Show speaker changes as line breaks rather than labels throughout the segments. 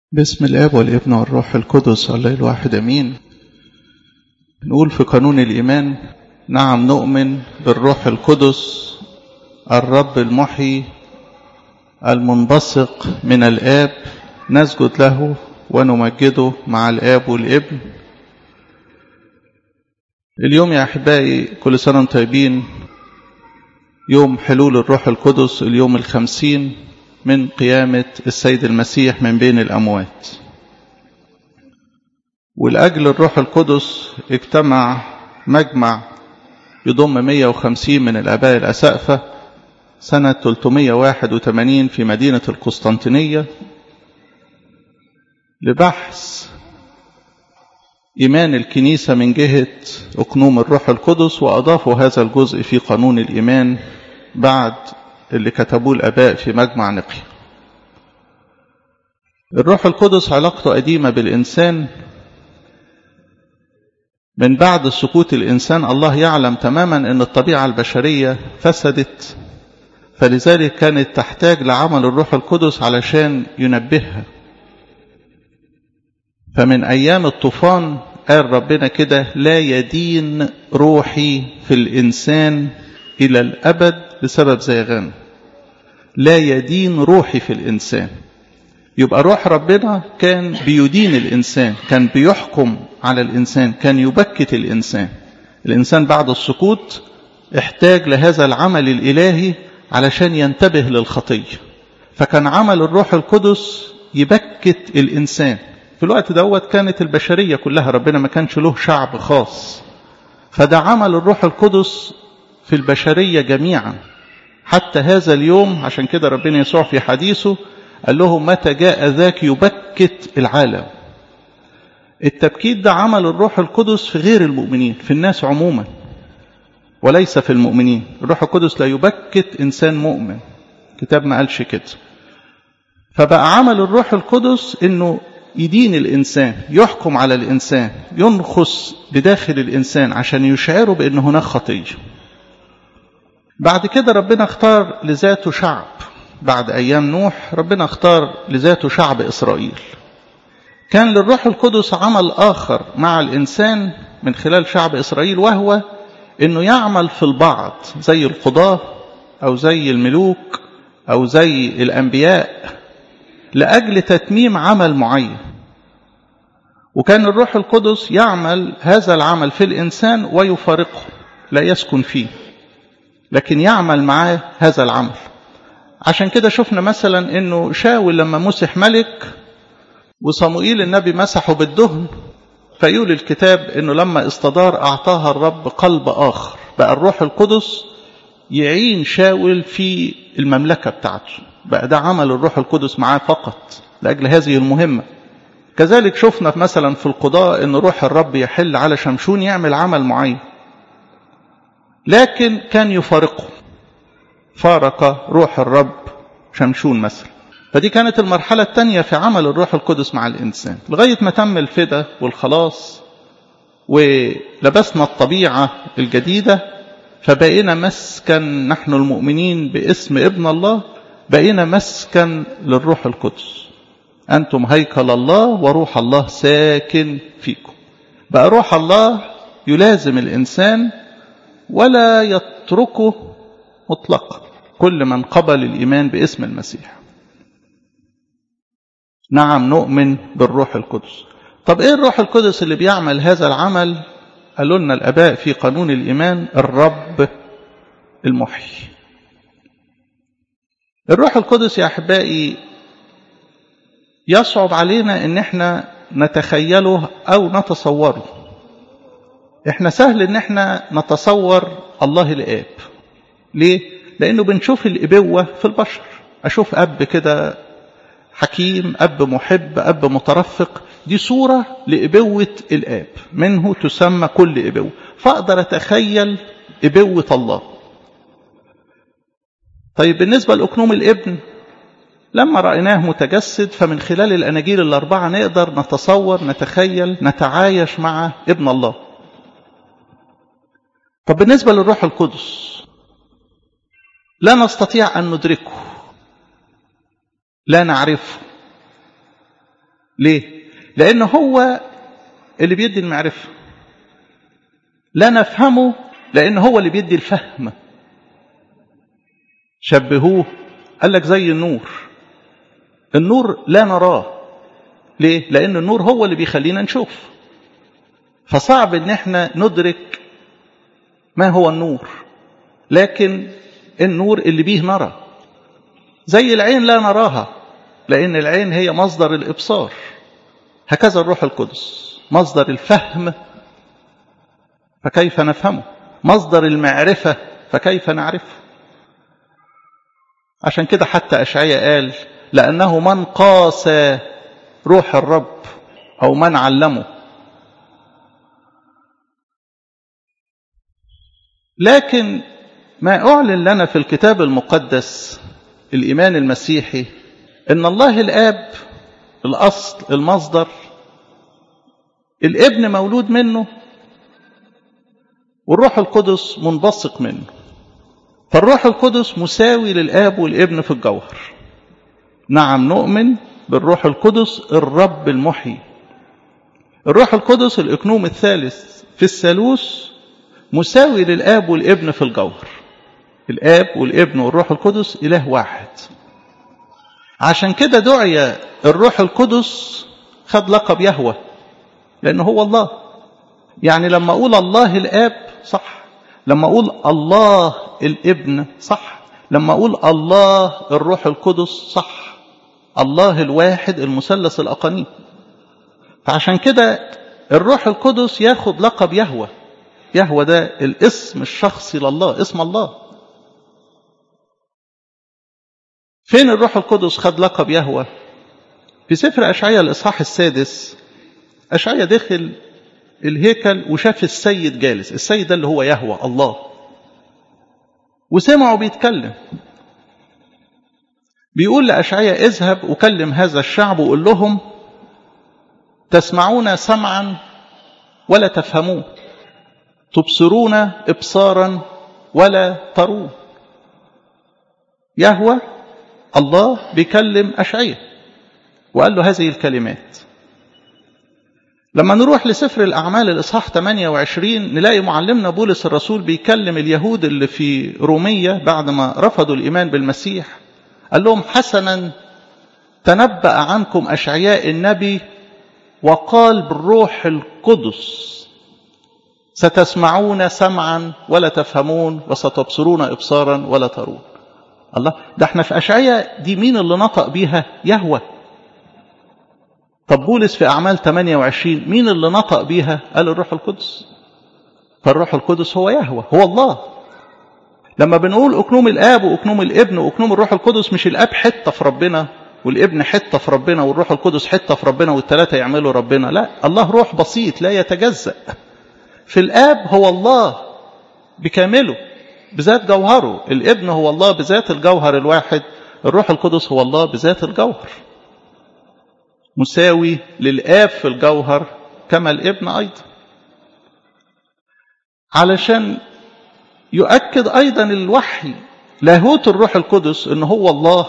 باسم الاب والابن والروح القدس الله الواحد امين نقول في قانون الايمان نعم نؤمن بالروح القدس الرب المحيي المنبثق من الاب نسجد له ونمجده مع الاب والابن اليوم يا احبائي كل سنه وانتم طيبين يوم حلول الروح القدس اليوم الخمسين من قيامة السيد المسيح من بين الأموات ولأجل الروح القدس اجتمع مجمع يضم 150 من الآباء الأسقفة سنة 381 في مدينة القسطنطينية لبحث إيمان الكنيسة من جهة أقنوم الروح القدس وأضافوا هذا الجزء في قانون الإيمان بعد اللي كتبوه الآباء في مجمع نقي الروح القدس علاقته قديمة بالإنسان من بعد سقوط الإنسان الله يعلم تماما أن الطبيعة البشرية فسدت فلذلك كانت تحتاج لعمل الروح القدس علشان ينبهها فمن أيام الطوفان قال ربنا كده لا يدين روحي في الإنسان إلى الأبد بسبب زيغان لا يدين روحي في الإنسان يبقى روح ربنا كان بيدين الإنسان كان بيحكم على الإنسان كان يبكت الإنسان الإنسان بعد السقوط احتاج لهذا العمل الإلهي علشان ينتبه للخطية فكان عمل الروح القدس يبكت الإنسان في الوقت دوت كانت البشرية كلها ربنا ما كانش له شعب خاص فده عمل الروح القدس في البشرية جميعا حتى هذا اليوم عشان كده ربنا يسوع في حديثه قال لهم متى جاء ذاك يبكت العالم التبكيت ده عمل الروح القدس في غير المؤمنين في الناس عموما وليس في المؤمنين الروح القدس لا يبكت إنسان مؤمن كتاب ما قالش كده فبقى عمل الروح القدس انه يدين الإنسان يحكم على الإنسان ينخس بداخل الإنسان عشان يشعره بأن هناك خطية بعد كده ربنا اختار لذاته شعب بعد أيام نوح ربنا اختار لذاته شعب إسرائيل كان للروح القدس عمل آخر مع الإنسان من خلال شعب إسرائيل وهو أنه يعمل في البعض زي القضاة أو زي الملوك أو زي الأنبياء لأجل تتميم عمل معين وكان الروح القدس يعمل هذا العمل في الإنسان ويفارقه لا يسكن فيه لكن يعمل معاه هذا العمل عشان كده شفنا مثلا انه شاول لما مسح ملك وصموئيل النبي مسحه بالدهن فيقول الكتاب انه لما استدار اعطاها الرب قلب اخر بقى الروح القدس يعين شاول في المملكة بتاعته بقى ده عمل الروح القدس معاه فقط لأجل هذه المهمة كذلك شفنا مثلا في القضاء ان روح الرب يحل على شمشون يعمل عمل معين لكن كان يفارقه فارق روح الرب شمشون مثلا فدي كانت المرحلة الثانية في عمل الروح القدس مع الإنسان لغاية ما تم الفدا والخلاص ولبسنا الطبيعة الجديدة فبقينا مسكن نحن المؤمنين باسم ابن الله بقينا مسكن للروح القدس أنتم هيكل الله وروح الله ساكن فيكم بقى روح الله يلازم الإنسان ولا يتركه مطلقا كل من قبل الإيمان باسم المسيح نعم نؤمن بالروح القدس طب ايه الروح القدس اللي بيعمل هذا العمل قالوا لنا الاباء في قانون الايمان الرب المحيي الروح القدس يا احبائي يصعب علينا ان احنا نتخيله او نتصوره احنا سهل ان احنا نتصور الله الاب ليه لانه بنشوف الابوه في البشر اشوف اب كده حكيم اب محب اب مترفق دي صوره لابوه الاب منه تسمى كل ابوه فاقدر اتخيل ابوه الله طيب بالنسبه لاكنوم الابن لما رأيناه متجسد فمن خلال الأناجيل الأربعة نقدر نتصور نتخيل نتعايش مع ابن الله طب بالنسبة للروح القدس لا نستطيع أن ندركه لا نعرفه ليه لان هو اللي بيدي المعرفة لا نفهمه لان هو اللي بيدي الفهم شبهوه قال لك زي النور النور لا نراه ليه لان النور هو اللي بيخلينا نشوف فصعب ان احنا ندرك ما هو النور لكن النور اللي بيه نرى زي العين لا نراها لأن العين هي مصدر الإبصار هكذا الروح القدس مصدر الفهم فكيف نفهمه مصدر المعرفة فكيف نعرفه عشان كده حتى أشعية قال لأنه من قاس روح الرب أو من علمه لكن ما أعلن لنا في الكتاب المقدس الإيمان المسيحي إن الله الآب الأصل المصدر الابن مولود منه والروح القدس منبثق منه فالروح القدس مساوي للآب والابن في الجوهر نعم نؤمن بالروح القدس الرب المحيي الروح القدس الإكنوم الثالث في الثالوث مساوي للآب والابن في الجوهر الآب والابن والروح القدس إله واحد عشان كده دعي الروح القدس خد لقب يهوه لأنه هو الله يعني لما أقول الله الآب صح لما أقول الله الابن صح لما أقول الله الروح القدس صح الله الواحد المثلث الأقانيم فعشان كده الروح القدس ياخد لقب يهوه يهوه ده الاسم الشخصي لله اسم الله فين الروح القدس خد لقب يهوه في سفر أشعية الإصحاح السادس أشعية دخل الهيكل وشاف السيد جالس السيد ده اللي هو يهوه الله وسمعه بيتكلم بيقول لأشعية اذهب وكلم هذا الشعب وقول لهم تسمعون سمعا ولا تفهمون تبصرون إبصارا ولا ترون يهوه الله بيكلم أشعية وقال له هذه الكلمات لما نروح لسفر الأعمال الإصحاح 28 نلاقي معلمنا بولس الرسول بيكلم اليهود اللي في رومية بعد ما رفضوا الإيمان بالمسيح قال لهم حسنا تنبأ عنكم أشعياء النبي وقال بالروح القدس ستسمعون سمعا ولا تفهمون وستبصرون إبصارا ولا ترون الله ده احنا في أشعياء دي مين اللي نطق بيها يهوه طب بولس في أعمال 28 مين اللي نطق بيها قال الروح القدس فالروح القدس هو يهوه هو الله لما بنقول أكنوم الآب وأكنوم الابن وأكنوم الروح القدس مش الآب حتة في ربنا والابن حتة في ربنا والروح القدس حتة في ربنا والثلاثة يعملوا ربنا لا الله روح بسيط لا يتجزأ في الآب هو الله بكامله بذات جوهره الابن هو الله بذات الجوهر الواحد الروح القدس هو الله بذات الجوهر مساوي للآب في الجوهر كما الابن أيضا علشان يؤكد أيضا الوحي لاهوت الروح القدس أنه هو الله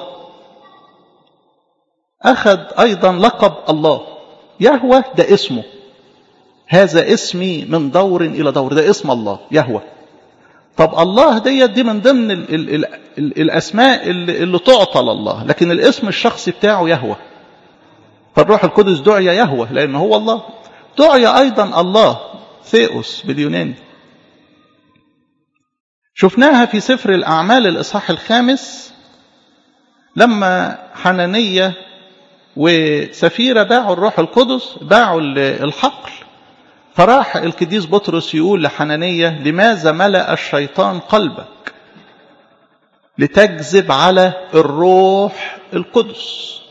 أخذ أيضا لقب الله يهوى ده اسمه هذا اسمي من دور إلى دور ده اسم الله يهوى طب الله ديت دي من ضمن ال ال ال ال الأسماء اللي, اللي تعطى لله لكن الاسم الشخصي بتاعه يهوى فالروح القدس دعي يهوه لأن هو الله دعي أيضا الله ثيوس باليوناني شفناها في سفر الأعمال الإصحاح الخامس لما حنانية وسفيرة باعوا الروح القدس باعوا الحقل فراح القديس بطرس يقول لحنانية لماذا ملأ الشيطان قلبك لتكذب على الروح القدس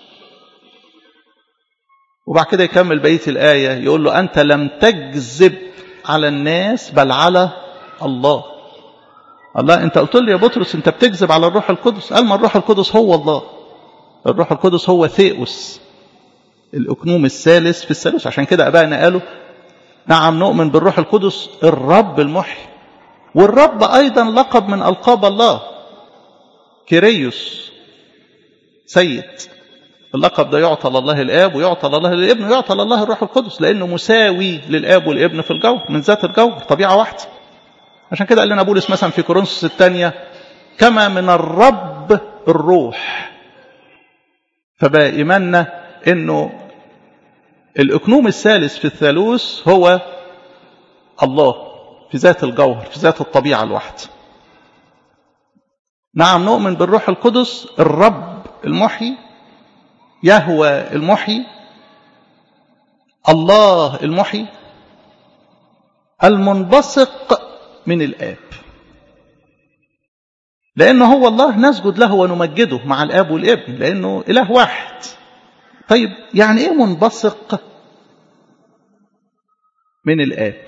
وبعد كده يكمل بقيه الآية يقول له أنت لم تكذب على الناس بل على الله الله أنت قلت لي يا بطرس أنت بتكذب على الروح القدس قال ما الروح القدس هو الله الروح القدس هو ثيوس الأكنوم الثالث في الثالوث عشان كده أبائنا قالوا نعم نؤمن بالروح القدس الرب المحيي والرب أيضا لقب من ألقاب الله كيريوس سيد اللقب ده يعطى لله الآب ويعطى لله الابن ويعطى لله الروح القدس لأنه مساوي للآب والابن في الجوهر من ذات الجوهر طبيعة واحدة عشان كده قال لنا بولس مثلا في كورنثوس الثانية كما من الرب الروح فبقى إيماننا إنه الإقنوم الثالث في الثالوث هو الله في ذات الجوهر في ذات الطبيعة الواحدة نعم نؤمن بالروح القدس الرب المحيي يهوى المحيي الله المحيي المنبثق من الآب لأنه هو الله نسجد له ونمجده مع الآب والابن لأنه إله واحد طيب يعني إيه منبثق من الآب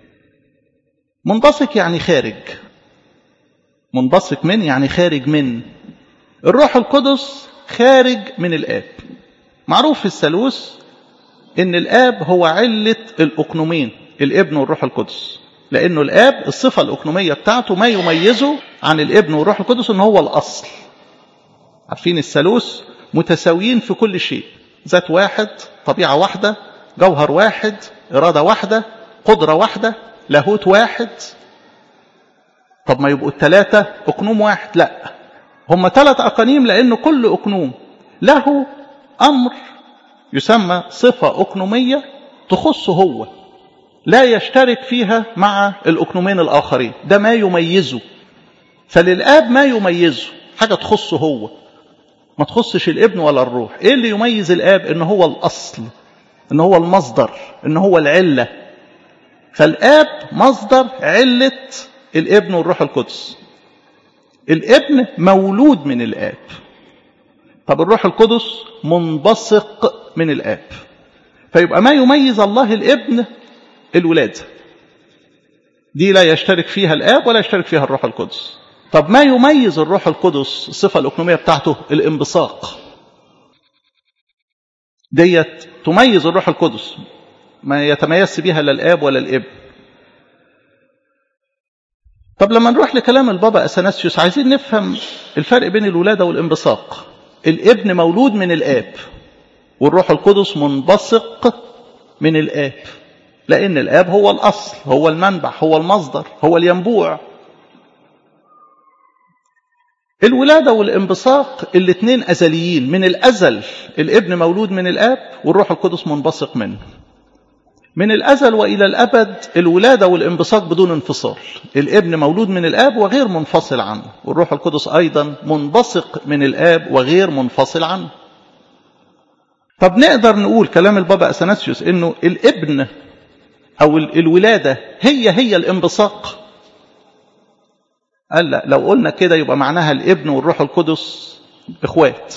منبثق يعني خارج منبثق من يعني خارج من الروح القدس خارج من الآب معروف في الثالوث إن الآب هو علة الأقنومين الابن والروح القدس لأنه الآب الصفة الأقنومية بتاعته ما يميزه عن الابن والروح القدس إن هو الأصل عارفين الثالوث متساويين في كل شيء ذات واحد طبيعة واحدة جوهر واحد إرادة واحدة قدرة واحدة لاهوت واحد طب ما يبقوا الثلاثة أقنوم واحد لا هم ثلاث أقانيم لأن كل أقنوم له أمر يسمى صفة أقنومية تخصه هو لا يشترك فيها مع الأقنومين الآخرين ده ما يميزه فللآب ما يميزه حاجة تخصه هو ما تخصش الابن ولا الروح ايه اللي يميز الآب ان هو الأصل ان هو المصدر ان هو العلة فالآب مصدر علة الابن والروح القدس الابن مولود من الآب طب الروح القدس منبثق من الآب فيبقى ما يميز الله الابن الولادة دي لا يشترك فيها الآب ولا يشترك فيها الروح القدس طب ما يميز الروح القدس الصفة الأقنومية بتاعته الانبثاق ديت تميز الروح القدس ما يتميز بها لا الآب ولا الابن طب لما نروح لكلام البابا أثناسيوس عايزين نفهم الفرق بين الولادة والانبثاق الابن مولود من الآب والروح القدس منبثق من الآب لأن الآب هو الأصل هو المنبع هو المصدر هو الينبوع الولادة والانبثاق الاثنين أزليين من الأزل الابن مولود من الآب والروح القدس منبثق منه من الأزل وإلى الأبد الولادة والانبثاق بدون انفصال الابن مولود من الآب وغير منفصل عنه والروح القدس أيضا منبثق من الآب وغير منفصل عنه طب نقدر نقول كلام البابا أثناسيوس إنه الابن أو الولادة هي هي الانبثاق قال لا لو قلنا كده يبقى معناها الابن والروح القدس اخوات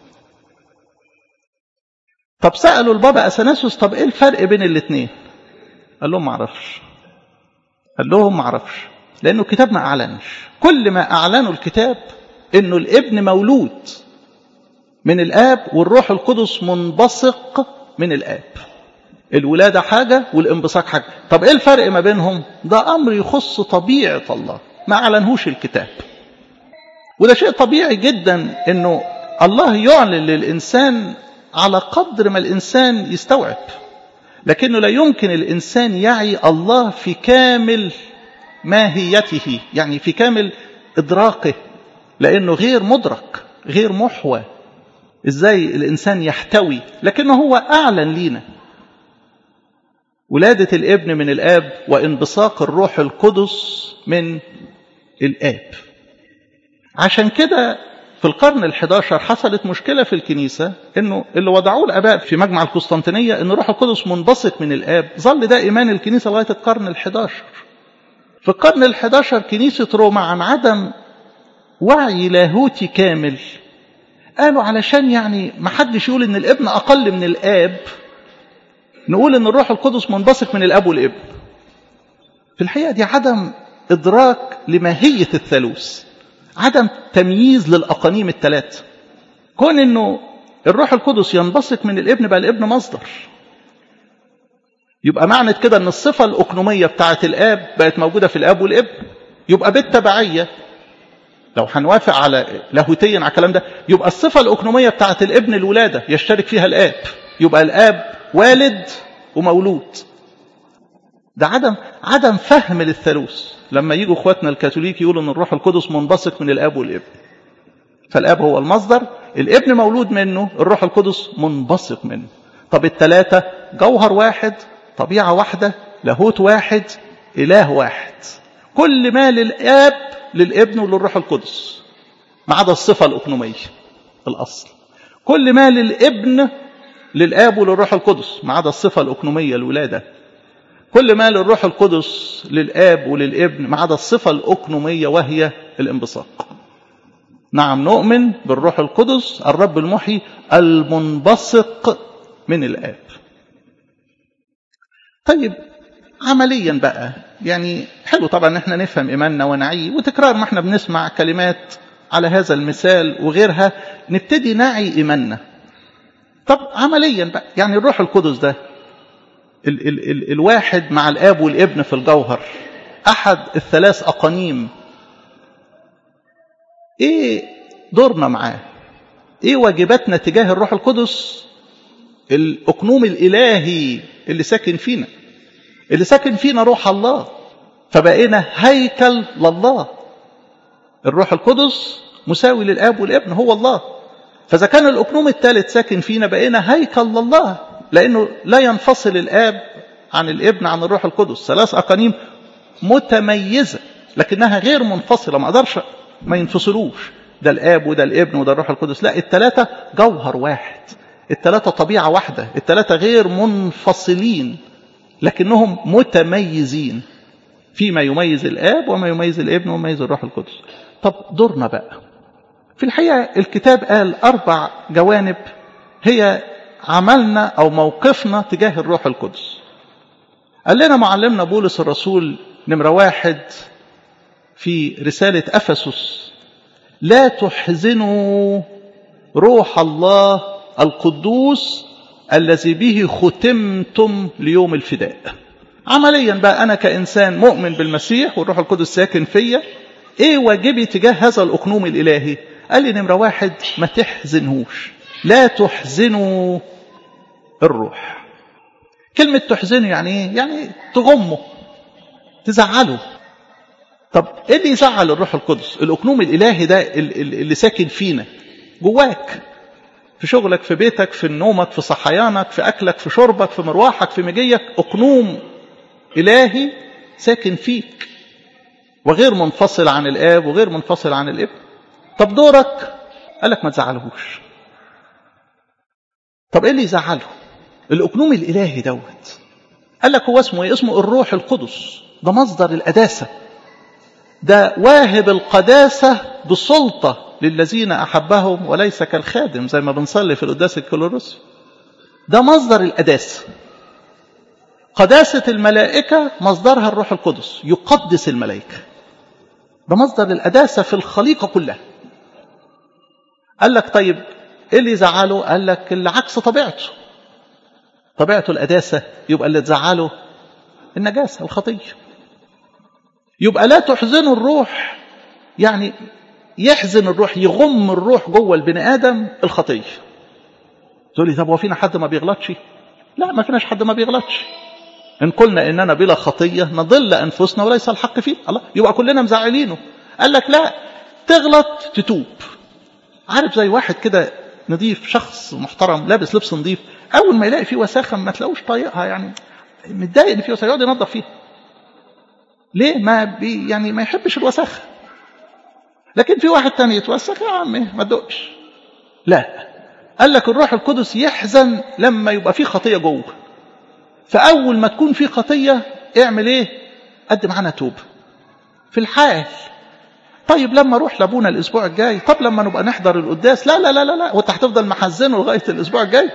طب سألوا البابا أثناسيوس طب ايه الفرق بين الاثنين قال لهم معرفش قال لهم معرفش لأنه الكتاب ما أعلنش كل ما أعلنوا الكتاب إنه الابن مولود من الآب والروح القدس منبثق من الآب الولادة حاجة والانبثاق حاجة طب ايه الفرق ما بينهم ده أمر يخص طبيعة الله ما أعلنهوش الكتاب وده شيء طبيعي جدا انه الله يعلن للإنسان على قدر ما الإنسان يستوعب لكنه لا يمكن الإنسان يعي الله في كامل ماهيته يعني في كامل إدراكه لأنه غير مدرك غير محوى إزاي الإنسان يحتوي لكنه هو أعلن لينا ولادة الابن من الآب وانبثاق الروح القدس من الآب عشان كده في القرن الحداشر حصلت مشكلة في الكنيسة انه اللي وضعوه الاباء في مجمع القسطنطينية ان روح القدس منبسط من الاب ظل ده ايمان الكنيسة لغاية القرن الحداشر في القرن الحداشر كنيسة روما عن عدم وعي لاهوتي كامل قالوا علشان يعني ما حدش يقول ان الابن اقل من الاب نقول ان الروح القدس منبسط من الاب والابن في الحقيقة دي عدم ادراك لماهية الثالوث عدم تمييز للأقانيم الثلاثة كون أنه الروح القدس ينبسط من الابن بقى الابن مصدر يبقى معنى كده أن الصفة الأقنومية بتاعة الآب بقت موجودة في الآب والابن يبقى بالتبعية لو هنوافق على لاهوتيا على الكلام ده يبقى الصفة الأكنومية بتاعت الابن الولادة يشترك فيها الآب يبقى الآب والد ومولود ده عدم عدم فهم للثالوث لما يجوا اخواتنا الكاثوليك يقولوا ان الروح القدس منبثق من الاب والابن فالاب هو المصدر الابن مولود منه الروح القدس منبثق منه طب الثلاثه جوهر واحد طبيعه واحده لاهوت واحد اله واحد كل ما للاب للابن وللروح القدس ما عدا الصفه الاقنوميه الاصل كل ما للابن للاب وللروح القدس ما عدا الصفه الاقنوميه الولاده كل ما للروح القدس للآب وللابن ما عدا الصفة الأكنومية وهي الانبثاق نعم نؤمن بالروح القدس الرب المحيي المنبثق من الآب طيب عمليا بقى يعني حلو طبعا ان احنا نفهم ايماننا ونعيه وتكرار ما احنا بنسمع كلمات على هذا المثال وغيرها نبتدي نعي ايماننا طب عمليا بقى يعني الروح القدس ده ال ال ال الواحد مع الاب والابن في الجوهر احد الثلاث اقانيم ايه دورنا معاه ايه واجباتنا تجاه الروح القدس الاقنوم الالهي اللي ساكن فينا اللي ساكن فينا روح الله فبقينا هيكل لله الروح القدس مساوي للاب والابن هو الله فاذا كان الاقنوم الثالث ساكن فينا بقينا هيكل لله لأنه لا ينفصل الآب عن الابن عن الروح القدس ثلاث أقانيم متميزة لكنها غير منفصلة ما أقدرش ما ينفصلوش ده الآب وده الابن وده الروح القدس لا الثلاثة جوهر واحد الثلاثة طبيعة واحدة الثلاثة غير منفصلين لكنهم متميزين فيما يميز الآب وما يميز الابن وما يميز الروح القدس طب دورنا بقى في الحقيقة الكتاب قال أربع جوانب هي عملنا أو موقفنا تجاه الروح القدس قال لنا معلمنا بولس الرسول نمرة واحد في رسالة أفسس لا تحزنوا روح الله القدوس الذي به ختمتم ليوم الفداء عمليا بقى أنا كإنسان مؤمن بالمسيح والروح القدس ساكن فيا إيه واجبي تجاه هذا الأقنوم الإلهي قال لي نمرة واحد ما تحزنهوش لا تحزنوا الروح كلمة تحزنه يعني ايه؟ يعني تغمه تزعله طب ايه اللي يزعل الروح القدس الاقنوم الالهي ده اللي ساكن فينا جواك في شغلك في بيتك في نومك في صحيانك في اكلك في شربك في مروحك في مجيك اقنوم الهي ساكن فيك وغير منفصل عن الاب وغير منفصل عن الابن طب دورك قال لك ما تزعلهوش طب ايه اللي يزعله الاقنوم الالهي دوت قال لك هو اسمه ايه اسمه الروح القدس ده مصدر القداسه ده واهب القداسه بسلطه للذين احبهم وليس كالخادم زي ما بنصلي في القداس الكلورسي ده مصدر القداسه قداسه الملائكه مصدرها الروح القدس يقدس الملائكه ده مصدر القداسه في الخليقه كلها قال لك طيب ايه اللي يزعله قال لك اللي عكس طبيعته طبيعته القداسة يبقى اللي تزعله النجاسة الخطية يبقى لا تحزنوا الروح يعني يحزن الروح يغم الروح جوه البني آدم الخطية تقول لي طب هو فينا حد ما بيغلطش لا ما فيناش حد ما بيغلطش إن قلنا إننا بلا خطية نضل أنفسنا وليس الحق فيه الله يبقى كلنا مزعلينه قال لك لا تغلط تتوب عارف زي واحد كده نظيف شخص محترم لابس لبس نظيف اول ما يلاقي فيه وساخه ما تلاقوش طايقها يعني متضايق ان فيه وساخه يقعد ينظف فيها ليه ما بي يعني ما يحبش الوساخه لكن في واحد تاني يتوسخ يا عمي ما تدقش لا قال لك الروح القدس يحزن لما يبقى فيه خطيه جوه فاول ما تكون في خطيه اعمل ايه قدم عنها توبه في الحال طيب لما اروح لابونا الاسبوع الجاي طب لما نبقى نحضر القداس لا لا لا لا لا وانت هتفضل محزنه لغايه الاسبوع الجاي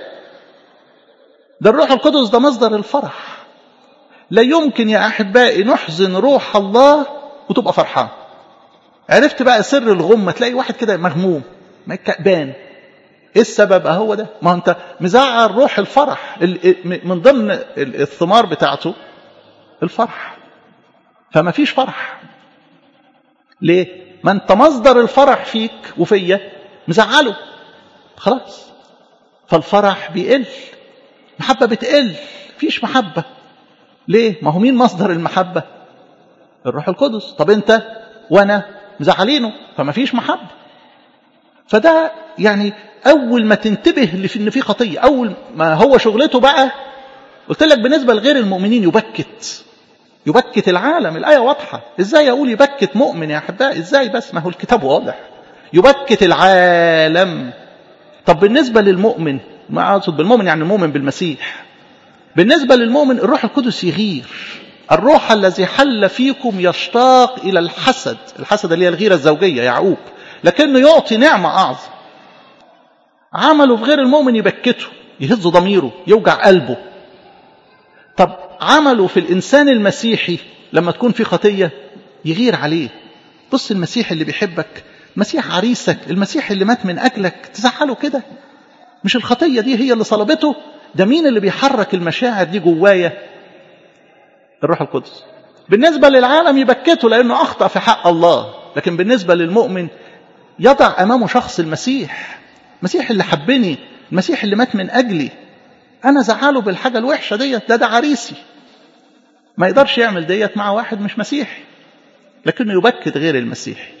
ده الروح القدس ده مصدر الفرح لا يمكن يا احبائي نحزن روح الله وتبقى فرحان عرفت بقى سر الغمه تلاقي واحد كده مغموم ما كأبان ايه السبب اهو ده ما انت مزعل روح الفرح من ضمن الثمار بتاعته الفرح فما فيش فرح ليه ما انت مصدر الفرح فيك وفيا مزعله خلاص فالفرح بيقل محبة بتقل فيش محبة ليه ما هو مين مصدر المحبة الروح القدس طب انت وانا مزعلينه فما فيش محبة فده يعني اول ما تنتبه ان في خطية اول ما هو شغلته بقى قلت لك بالنسبة لغير المؤمنين يبكت يبكت العالم الآية واضحة ازاي اقول يبكت مؤمن يا احبائي ازاي بس ما هو الكتاب واضح يبكت العالم طب بالنسبة للمؤمن ما اقصد بالمؤمن يعني المؤمن بالمسيح بالنسبة للمؤمن الروح القدس يغير الروح الذي حل فيكم يشتاق إلى الحسد الحسد اللي هي الغيرة الزوجية يعقوب لكنه يعطي نعمة أعظم عمله في غير المؤمن يبكته يهز ضميره يوجع قلبه طب عمله في الإنسان المسيحي لما تكون في خطية يغير عليه بص المسيح اللي بيحبك مسيح عريسك المسيح اللي مات من أجلك تزعله كده مش الخطية دي هي اللي صلبته ده مين اللي بيحرك المشاعر دي جوايا الروح القدس بالنسبة للعالم يبكته لأنه أخطأ في حق الله لكن بالنسبة للمؤمن يضع أمامه شخص المسيح المسيح اللي حبني المسيح اللي مات من أجلي أنا زعله بالحاجة الوحشة ديت ده ده عريسي ما يقدرش يعمل ديت مع واحد مش مسيحي لكنه يبكت غير المسيحي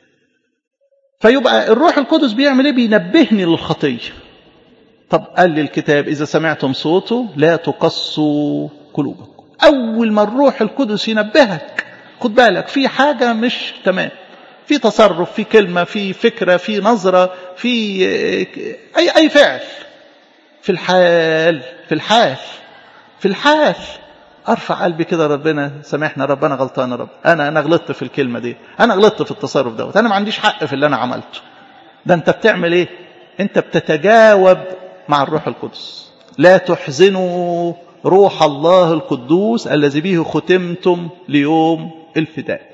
فيبقى الروح القدس بيعمل ايه بينبهني للخطيه طب قال لي الكتاب إذا سمعتم صوته لا تقصوا قلوبكم أول ما الروح القدس ينبهك خد بالك في حاجة مش تمام في تصرف في كلمة في فكرة في نظرة في أي أي فعل في الحال في الحال في الحال ارفع قلبي كده ربنا سامحنا ربنا غلطان يا رب انا انا غلطت في الكلمه دي انا غلطت في التصرف دوت انا ما عنديش حق في اللي انا عملته ده انت بتعمل ايه انت بتتجاوب مع الروح القدس لا تحزنوا روح الله القدوس الذي به ختمتم ليوم الفداء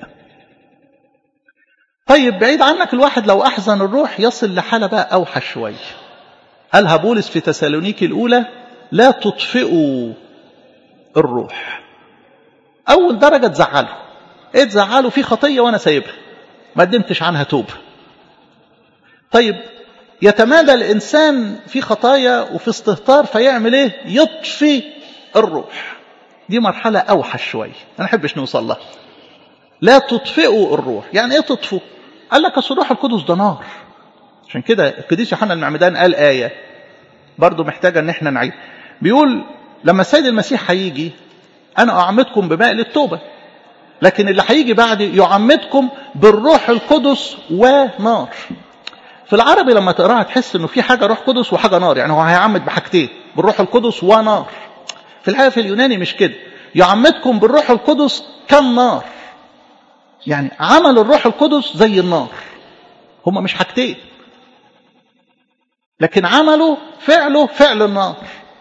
طيب بعيد عنك الواحد لو أحزن الروح يصل لحالة بقى أوحش شوية قالها بولس في تسالونيكي الأولى لا تطفئوا الروح أول درجة تزعله إيه تزعله في خطية وأنا سايبها ما قدمتش عنها توبة طيب يتمادى الإنسان في خطايا وفي استهتار فيعمل إيه يطفي الروح دي مرحلة أوحش شوية أنا أحبش نوصل لها لا تطفئوا الروح يعني إيه تطفوا قال لك أصل الروح القدس ده نار عشان كده القديس يوحنا المعمدان قال آية برضو محتاجة ان احنا نعيد بيقول لما السيد المسيح هيجي انا اعمدكم بماء للتوبة لكن اللي هيجي بعدي يعمدكم بالروح القدس ونار في العربي لما تقراها تحس انه في حاجة روح قدس وحاجة نار يعني هو هيعمد بحاجتين بالروح القدس ونار في الحقيقة في اليوناني مش كده يعمدكم بالروح القدس كالنار يعني عمل الروح القدس زي النار هما مش حاجتين لكن عمله فعله فعل النار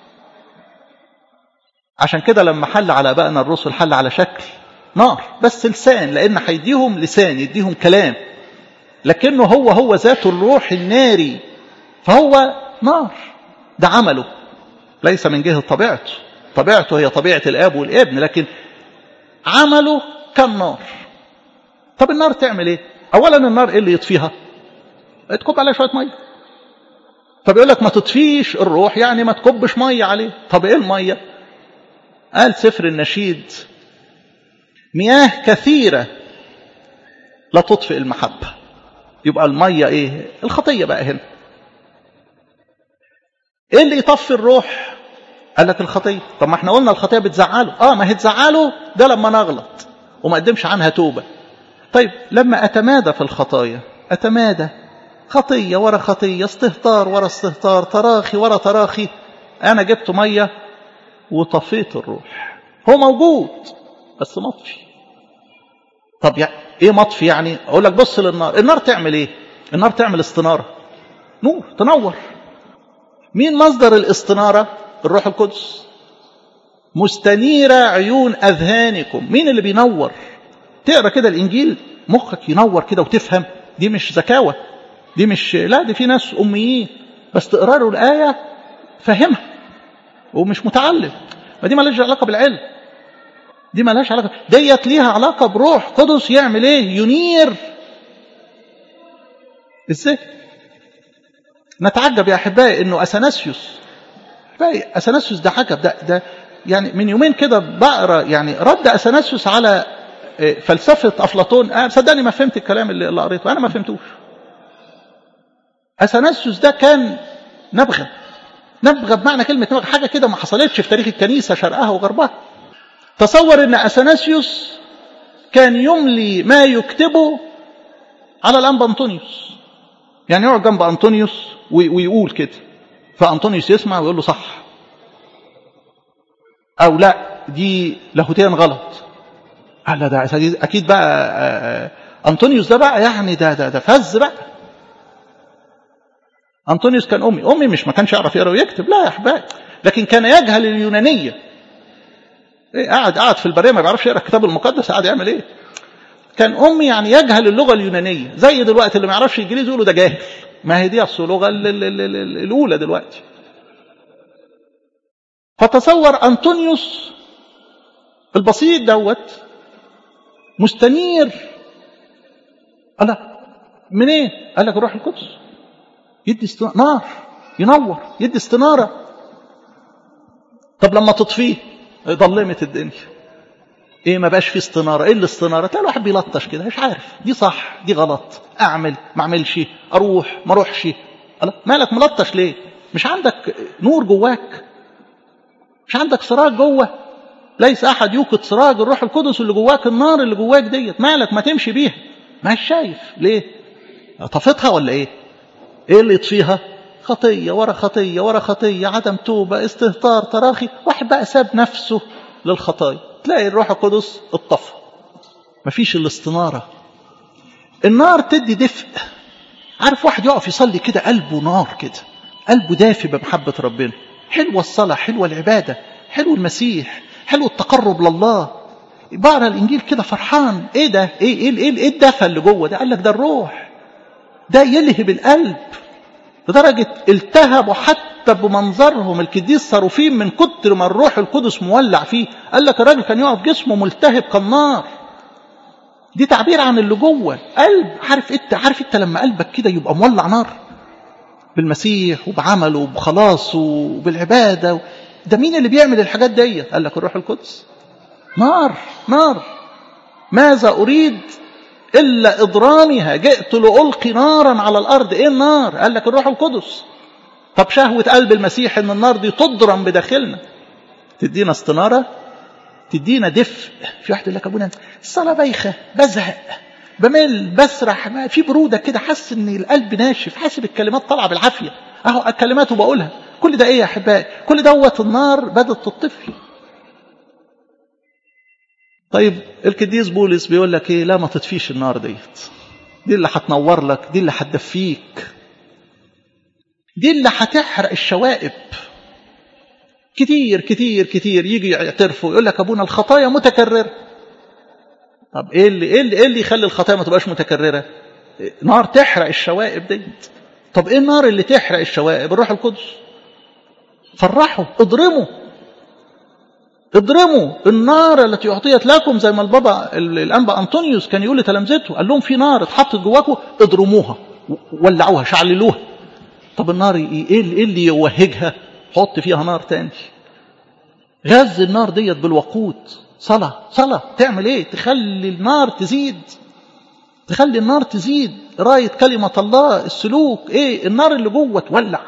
عشان كده لما حل على بقنا الرسل حل على شكل نار بس لسان لان هيديهم لسان يديهم كلام لكنه هو هو ذات الروح الناري فهو نار ده عمله ليس من جهة طبيعته طبيعته هي طبيعة الآب والابن لكن عمله كالنار طب النار تعمل ايه اولا النار ايه اللي يطفيها تكب عليها شويه ميه فبيقول لك ما تطفيش الروح يعني ما تكبش ميه عليه طب ايه الميه قال سفر النشيد مياه كثيره لا تطفئ المحبه يبقى الميه ايه الخطيه بقى هنا ايه اللي يطفي الروح قال لك الخطيه طب ما احنا قلنا الخطيه بتزعله اه ما هي تزعله ده لما نغلط وما قدمش عنها توبه طيب لما أتمادى في الخطايا أتمادى خطية ورا خطية استهتار ورا استهتار تراخي ورا تراخي أنا جبت مية وطفيت الروح هو موجود بس مطفي طب يعني ايه مطفي يعني اقول لك بص للنار النار تعمل ايه النار تعمل استنارة نور تنور مين مصدر الاستنارة الروح القدس مستنيرة عيون أذهانكم مين اللي بينور تقرا كده الانجيل مخك ينور كده وتفهم دي مش زكاوه دي مش لا دي في ناس اميين بس تقرا له الايه فهمها ومش متعلم ما دي مالهاش علاقه بالعلم دي مالهاش علاقه ديت ليها علاقه بروح قدس يعمل ايه ينير ازاي نتعجب يا احبائي انه اثناسيوس احبائي اثناسيوس ده عجب ده ده يعني من يومين كده بقرا يعني رد اثناسيوس على فلسفه افلاطون انا صدقني ما فهمت الكلام اللي, اللي قريته انا ما فهمتوش اثناسيوس ده كان نبغه نبغه بمعنى كلمه نبغه حاجه كده ما حصلتش في تاريخ الكنيسه شرقها وغربها تصور ان اثناسيوس كان يملي ما يكتبه على الانبا انطونيوس يعني يقعد جنب انطونيوس ويقول كده فانطونيوس يسمع ويقول له صح او لا دي لاهوتيا غلط قال لا ده اكيد بقى انطونيوس ده بقى يعني ده ده ده فز بقى انطونيوس كان امي امي مش ما كانش يعرف يقرا ويكتب لا يا احباب لكن كان يجهل اليونانيه إيه قاعد قاعد في البريه ما بيعرفش يقرا الكتاب المقدس قاعد يعمل ايه كان امي يعني يجهل اللغه اليونانيه زي دلوقتي اللي ما يعرفش انجليزي يقولوا ده جاهل ما هي دي اصل اللغه الاولى دلوقتي فتصور انطونيوس البسيط دوت مستنير قال من ايه قال لك الروح القدس يدي استنار نار ينور يدي استناره طب لما تطفيه ضلمت الدنيا ايه ما بقاش فيه استناره ايه الاستناره تلاقي الواحد بيلطش كده مش عارف دي صح دي غلط اعمل ما اعملش اروح ما اروحش مالك ملطش ليه مش عندك نور جواك مش عندك سراج جوه ليس احد يوقد سراج الروح القدس اللي جواك النار اللي جواك ديت مالك ما تمشي بيها ما هيش شايف ليه طفتها ولا ايه ايه اللي يطفيها خطيه ورا خطيه ورا خطيه عدم توبه استهتار تراخي واحد بقى ساب نفسه للخطايا تلاقي الروح القدس اتطفى مفيش الاستناره النار تدي دفء عارف واحد يقف يصلي كده قلبه نار كده قلبه دافي بمحبه ربنا حلوه الصلاه حلوه العباده حلو المسيح حلو التقرب لله بقرا الانجيل كده فرحان ايه ده ايه ايه ايه, إيه الدفى اللي جوه ده قال لك ده الروح ده يلهب القلب لدرجة التهبوا حتى بمنظرهم الكديس صاروفين من كتر ما الروح القدس مولع فيه قال لك الراجل كان يقف جسمه ملتهب كالنار دي تعبير عن اللي جوه قلب عارف انت عارف انت لما قلبك كده يبقى مولع نار بالمسيح وبعمله وبخلاصه وبالعباده ده مين اللي بيعمل الحاجات دي قال لك الروح القدس نار نار ماذا اريد إلا إضرامها جئت لألقي نارا على الأرض إيه النار قال لك الروح القدس طب شهوة قلب المسيح إن النار دي تضرم بداخلنا تدينا استنارة تدينا دفء في واحد يقول لك أبونا الصلاة بايخة بزهق بمل بسرح في برودة كده حاسس إن القلب ناشف حاسس الكلمات طالعة بالعافية أهو الكلمات وبقولها كل ده إيه يا أحبائي كل دوت النار بدأت تطفي طيب القديس بولس بيقول لك ايه لا ما تطفيش النار ديت دي اللي هتنور لك دي اللي هتدفيك دي اللي هتحرق الشوائب كتير كتير كتير يجي يعترفوا يقول لك ابونا الخطايا متكرره طب ايه اللي ايه اللي, إيه اللي يخلي الخطايا ما تبقاش متكرره نار تحرق الشوائب ديت طب ايه النار اللي تحرق الشوائب الروح القدس فرحوا اضرموا اضرموا النار التي اعطيت لكم زي ما البابا الانبا انطونيوس كان يقول لتلامذته قال لهم في نار اتحطت جواكم اضرموها ولعوها شعللوها طب النار ايه اللي يوهجها حط فيها نار تاني غز النار ديت بالوقود صلاة صلاة تعمل ايه تخلي النار تزيد تخلي النار تزيد قراية كلمة الله السلوك ايه النار اللي جوه تولع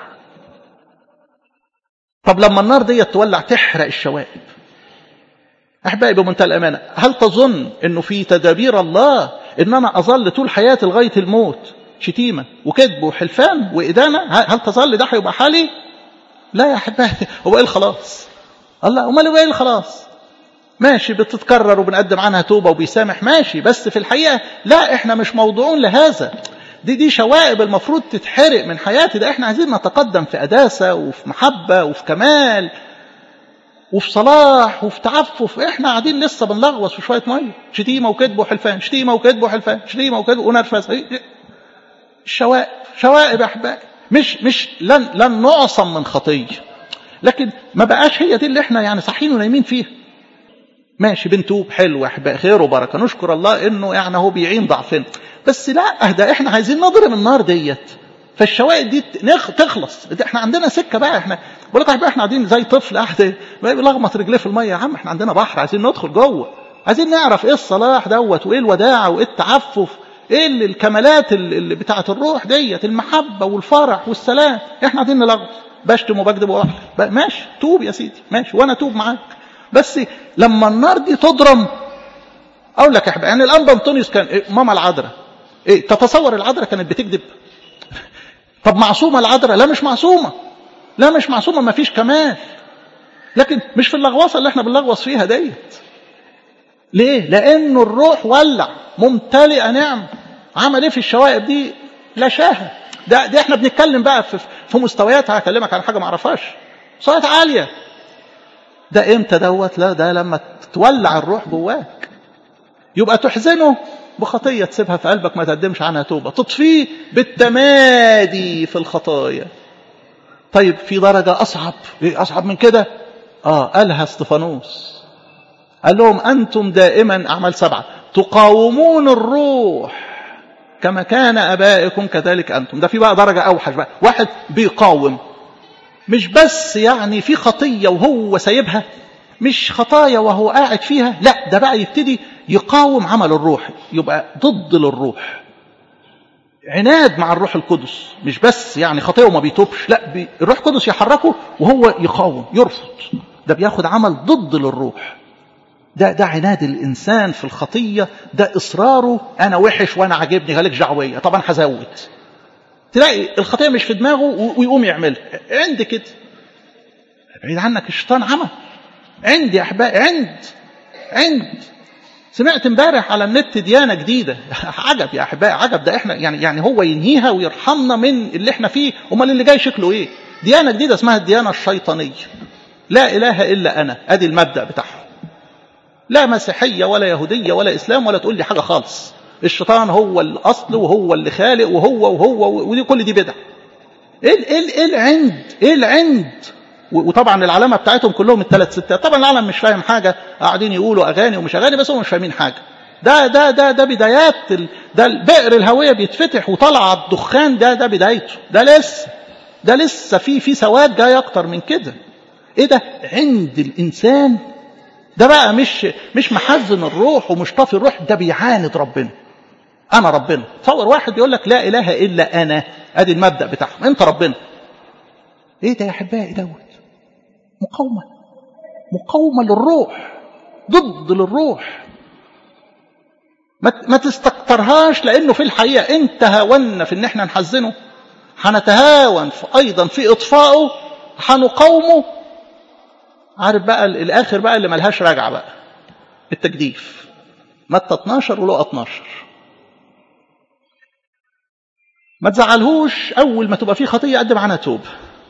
طب لما النار ديت تولع تحرق الشوائب أحبائي بمنتهى الأمانة هل تظن أنه في تدابير الله أن أنا أظل طول حياتي لغاية الموت شتيمة وكذب وحلفان وإدانة هل تظل ده هيبقى حالي لا يا أحبائي هو إيه الخلاص الله أمال هو إيه الخلاص ماشي بتتكرر وبنقدم عنها توبة وبيسامح ماشي بس في الحقيقة لا إحنا مش موضوعون لهذا دي دي شوائب المفروض تتحرق من حياتي ده إحنا عايزين نتقدم في قداسة وفي محبة وفي كمال وفي صلاح وفي تعفف احنا قاعدين لسه بنلغوص في شويه ميه شتيمه وكذب وحلفان شتيمه وكذب وحلفان شتيمه وكذب ونرفز الشوائب شوائب يا احبائي مش مش لن لن نعصم من خطيه لكن ما بقاش هي دي اللي احنا يعني صاحيين ونايمين فيها ماشي بنتوب حلو احباء خير وبركه نشكر الله انه يعني هو بيعين ضعفنا بس لا ده احنا عايزين نضرب النار ديت فالشوائب دي نخ... تخلص ده احنا عندنا سكه بقى احنا بقول لك احنا قاعدين زي طفل قاعد بيلغمط رجليه في الميه يا عم احنا عندنا بحر عايزين ندخل جوه عايزين نعرف ايه الصلاح دوت وايه الوداعه وايه التعفف ايه اللي الكمالات اللي بتاعه الروح ديت المحبه والفرح والسلام احنا عايزين نلغط بشتم وبكذب واحلف ماشي توب يا سيدي ماشي وانا توب معاك بس لما النار دي تضرم اقول لك يا حبيبي يعني الانبا انطونيوس كان إيه ماما العذراء إيه تتصور العذراء كانت بتكذب طب معصومه العذراء لا مش معصومه لا مش معصومه ما فيش كمال لكن مش في اللغوصه اللي احنا بنلغوص فيها ديت ليه لانه الروح ولع ممتلئه نعم عمل ايه في الشوائب دي لا شاهد ده, ده احنا بنتكلم بقى في, في مستويات هكلمك عن حاجه ما اعرفهاش مستويات عاليه ده امتى دوت لا ده لما تولع الروح جواك يبقى تحزنه بخطيه تسيبها في قلبك ما تقدمش عنها توبه تطفيه بالتمادي في الخطايا طيب في درجه اصعب ايه اصعب من كده اه قالها استفانوس قال لهم انتم دائما اعمال سبعه تقاومون الروح كما كان ابائكم كذلك انتم ده في بقى درجه اوحش بقى واحد بيقاوم مش بس يعني في خطيه وهو سايبها مش خطايا وهو قاعد فيها لا ده بقى يبتدي يقاوم عمل الروح يبقى ضد للروح عناد مع الروح القدس مش بس يعني خطيه وما بيتوبش لا بي الروح القدس يحركه وهو يقاوم يرفض ده بياخد عمل ضد للروح ده ده عناد الانسان في الخطيه ده اصراره انا وحش وانا عاجبني غالك جعويه طبعا هزود تلاقي الخطيه مش في دماغه ويقوم يعملها عند كده بعيد عنك الشيطان عمى عندي يا احبائي عند عند سمعت امبارح على النت ديانه جديده عجب يا احبائي عجب ده احنا يعني يعني هو ينهيها ويرحمنا من اللي احنا فيه امال اللي جاي شكله ايه ديانه جديده اسمها الديانه الشيطانيه لا اله الا انا ادي المبدا بتاعهم لا مسيحيه ولا يهوديه ولا اسلام ولا تقول لي حاجه خالص الشيطان هو الاصل وهو اللي خالق وهو وهو ودي كل دي بدع ايه ايه ايه العند ايه العند وطبعا العلامه بتاعتهم كلهم الثلاث ستات طبعا العالم مش فاهم حاجه قاعدين يقولوا اغاني ومش اغاني بس هم مش فاهمين حاجه ده ده ده ده بدايات ده البئر الهويه بيتفتح وطلع الدخان ده ده بدايته ده لسه ده لسه في في سواد جاي اكتر من كده ايه ده عند الانسان ده بقى مش مش محزن الروح ومش طافي الروح ده بيعاند ربنا انا ربنا تصور واحد يقول لك لا اله الا انا ادي المبدا بتاعهم انت ربنا ايه ده يا احبائي دوت مقاومه مقاومه للروح ضد للروح ما تستكترهاش لانه في الحقيقه انت هاونا في ان احنا نحزنه هنتهاون في ايضا في اطفائه هنقاومه عارف بقى الاخر بقى اللي ملهاش راجعه بقى التجديف متى 12 ولقى 12 ما تزعلهوش اول ما تبقى فيه خطيه قدم عنها توب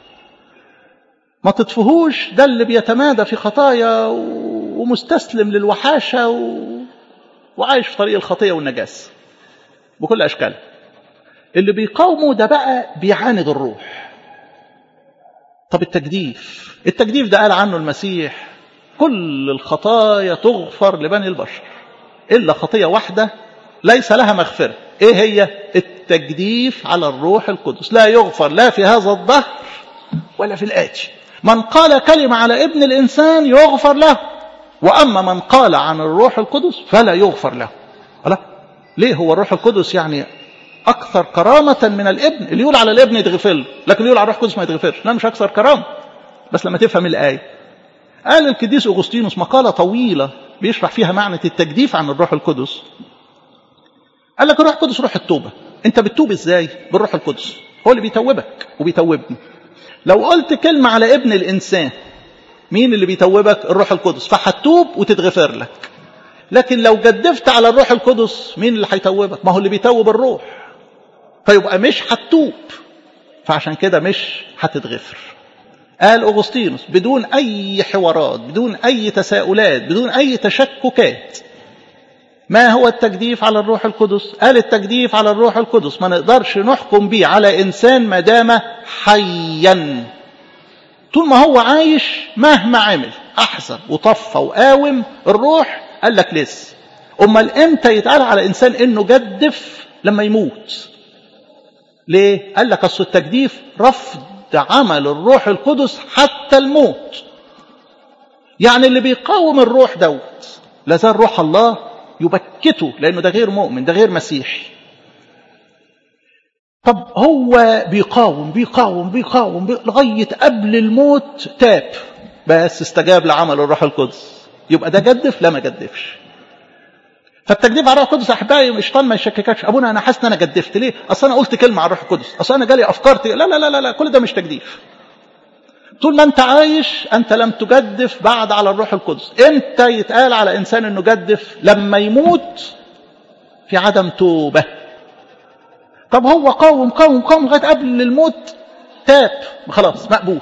ما تطفهوش ده اللي بيتمادى في خطايا ومستسلم للوحاشه و... وعايش في طريق الخطيه والنجاسه بكل اشكالها اللي بيقاومه ده بقى بيعاند الروح طب التجديف التجديف ده قال عنه المسيح كل الخطايا تغفر لبني البشر الا خطيه واحده ليس لها مغفره ايه هي التجديف على الروح القدس لا يغفر لا في هذا الظهر ولا في الاتي من قال كلمه على ابن الانسان يغفر له واما من قال عن الروح القدس فلا يغفر له لا ليه هو الروح القدس يعني اكثر كرامه من الابن اللي يقول على الابن يتغفر له لكن اللي يقول على الروح القدس ما يتغفرش لا مش اكثر كرامه بس لما تفهم الايه قال القديس اغسطينوس مقاله طويله بيشرح فيها معنى التجديف عن الروح القدس قال لك الروح القدس روح التوبه انت بتتوب ازاي بالروح القدس هو اللي بيتوبك وبيتوبني لو قلت كلمه على ابن الانسان مين اللي بيتوبك الروح القدس فهتتوب وتتغفر لك لكن لو جدفت على الروح القدس مين اللي هيتوبك ما هو اللي بيتوب الروح فيبقى مش هتتوب فعشان كده مش هتتغفر قال أغسطينوس بدون أي حوارات بدون أي تساؤلات بدون أي تشككات ما هو التجديف على الروح القدس قال التجديف على الروح القدس ما نقدرش نحكم به على إنسان ما دام حيا طول ما هو عايش مهما عمل احزن وطفى وقاوم الروح قال لك لسه امال امتى يتقال على انسان انه جدف لما يموت ليه قال لك اصل التجديف رفض عمل الروح القدس حتى الموت يعني اللي بيقاوم الروح دوت لا زال روح الله يبكته لانه ده غير مؤمن ده غير مسيحي طب هو بيقاوم بيقاوم بيقاوم بي... لغايه قبل الموت تاب بس استجاب لعمل الروح القدس يبقى ده جدف لا ما جدفش فالتجديف على الروح القدس احبائي الشيطان ما يشكككش ابونا انا حاسس ان انا جدفت ليه؟ اصل انا قلت كلمه على الروح القدس اصل انا جالي افكار لا لا لا لا كل ده مش تجديف طول ما انت عايش انت لم تجدف بعد على الروح القدس امتى يتقال على انسان انه جدف لما يموت في عدم توبه طب هو قاوم قاوم قاوم لغايه قبل الموت تاب خلاص مقبول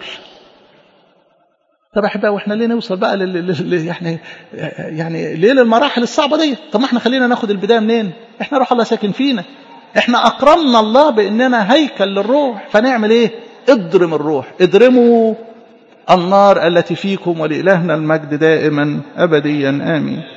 طب يا احبائي واحنا ليه نوصل بقى لل... لل... يعني يعني ليه للمراحل الصعبه دي طب ما احنا خلينا ناخد البدايه منين احنا روح الله ساكن فينا احنا اكرمنا الله باننا هيكل للروح فنعمل ايه اضرم الروح اضرموا النار التي فيكم ولإلهنا المجد دائما أبديا آمين